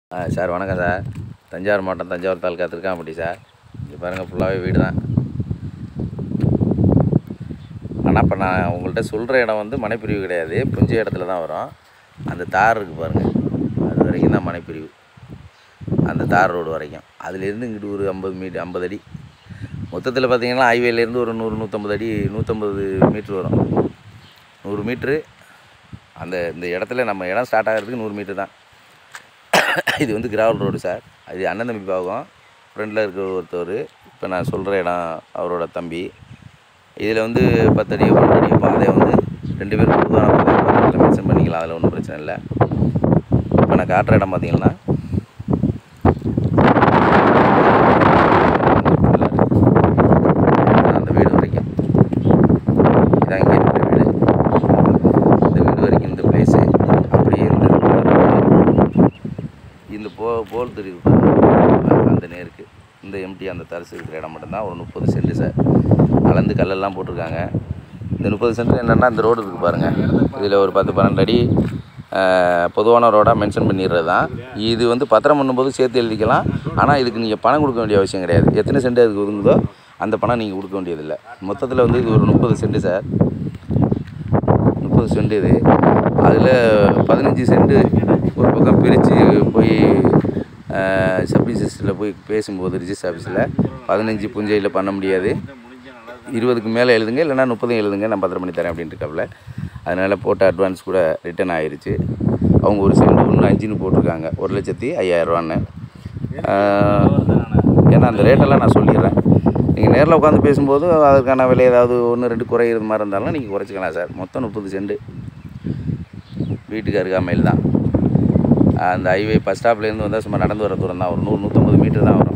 ஆ sir வணக்கம் sir Thanjavur மாவட்டம் Thanjavur taluka திருக்காம்பட்டி sir இங்கே பாருங்கள் ஃபுல்லாகவே வீடு தான் ஆனால் இப்போ நான் உங்கள்கிட்ட சொல்கிற இடம் வந்து மனைப்பிரிவு கிடையாது புஞ்ச இடத்துல தான் வரும் அந்த தார் இருக்குது பாருங்கள் அது வரைக்கும் தான் மனைப்பிரிவு அந்த தார் ரோடு வரைக்கும் அதுலேருந்து இங்கிட்டு ஒரு ஐம்பது மீட்டர் ஐம்பது அடி மொத்தத்தில் பார்த்தீங்கன்னா ஹைவேலேருந்து ஒரு நூறு நூற்றம்பது அடி நூற்றம்பது மீட்ரு வரும் நூறு மீட்ரு அந்த இந்த இடத்துல நம்ம இடம் ஸ்டார்ட் ஆகிறதுக்கு நூறு மீட்ரு தான் இது வந்து கிராவல் ரோடு சார் அது அண்ணன் தம்பி பாகம் ஃப்ரெண்டில் இருக்கிற ஒருத்தவர் இப்போ நான் சொல்கிற இடம் அவரோட தம்பி இதில் வந்து பத்தடி பன்னெண்டு அடி பாதை வந்து ரெண்டு பேரும் பொதுவான பாதை பக்கத்தில் மென்ஷன் பண்ணிக்கலாம் அதில் ஒன்றும் பிரச்சனை இல்லை இப்போ நான் காட்டுற இடம் பார்த்தீங்கன்னா அந்த வீடு வரைக்கும் இதான் இங்கே இருக்கிற வீடு இந்த வீடு வரைக்கும் இந்த பிளேஸு அப்படியே இந்த இந்த போ போல் தெரியுது பாருங்க. அந்த நேருக்கு இந்த எம்டி அந்த தரிசு இருக்கிற இடம் மட்டும்தான் ஒரு முப்பது சென்ட் சார் கலந்து கல்லெல்லாம் போட்டிருக்காங்க இந்த முப்பது சென்ட் என்னென்னா இந்த ரோடு இருக்குது பாருங்கள் இதில் ஒரு பத்து பன்னெண்டு அடி ஆஹ், பொதுவான ரோடாக மென்ஷன் பண்ணிடுறது தான் இது வந்து பத்திரம் பண்ணும்போது சேர்த்து எழுதிக்கலாம் ஆனால் இதுக்கு நீங்கள் பணம் கொடுக்க வேண்டிய அவசியம் கிடையாது எத்தனை சென்ட் அதுக்கு ஒதுங்குதோ அந்த பணம் நீங்கள் கொடுக்க வேண்டியதில்லை மொத்தத்தில் வந்து இது ஒரு முப்பது சென்ட் சார் முப்பது சென்ட் இது அதில் பதினஞ்சு சென்ட் ஒரு பக்கம் பிரித்து போய் சப் ரிஜிஸ்டரில் போய் பேசும்போது ரிஜிஸ்டர் ஆஃபீஸில் பதினஞ்சு புஞ்சையில் பண்ண முடியாது இருபதுக்கு மேலே எழுதுங்க இல்லைனா முப்பதும் எழுதுங்க நான் பத்திரம் பண்ணி தரேன் அப்படின்ட்டு இருக்காப்புல அதனால் போட்ட அட்வான்ஸ் கூட ரிட்டர்ன் ஆயிருச்சு அவங்க ஒரு சென்ட் ஒன்று அஞ்சுன்னு போட்டிருக்காங்க ஒரு லட்சத்தி ஐயாயிரரூவான்னு ஏன்னா அந்த ரேட்டெல்லாம் நான் சொல்லிடுறேன் நீங்கள் நேரில் உட்காந்து பேசும்போது அதுக்கான விலை ஏதாவது ஒன்று ரெண்டு குறையிறது மாதிரி இருந்தாலும் நீங்கள் குறைச்சிக்கலாம் சார் மொத்தம் முப்பது சென்ட் வீட்டுக்கு அருகாமையில் தான் அந்த ஹைவே பஸ் ஸ்டாப்லேருந்து வந்தால் சும்மா நடந்து வர தூரம் தான் ஒரு நூறு நூற்றம்பது மீட்டர் தான் வரும்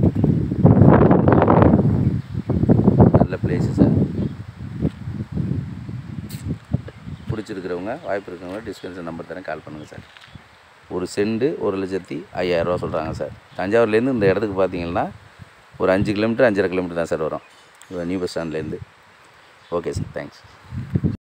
நல்ல பிளேஸு சார் பிடிச்சிருக்கிறவங்க வாய்ப்பு இருக்கிறவங்க டிஸ்கன்ஸ் நம்பர் தரேன் கால் பண்ணுங்கள் சார் ஒரு செண்டு ஒரு லட்சத்தி ஐயாயிரரூவா சொல்கிறாங்க சார் தஞ்சாவூர்லேருந்து இந்த இடத்துக்கு பார்த்தீங்கன்னா ஒரு அஞ்சு கிலோமீட்டர் அஞ்சரை கிலோமீட்டர் தான் சார் வரும் நியூ பஸ் ஸ்டாண்ட்லேருந்து ஓகே சார் தேங்க்ஸ்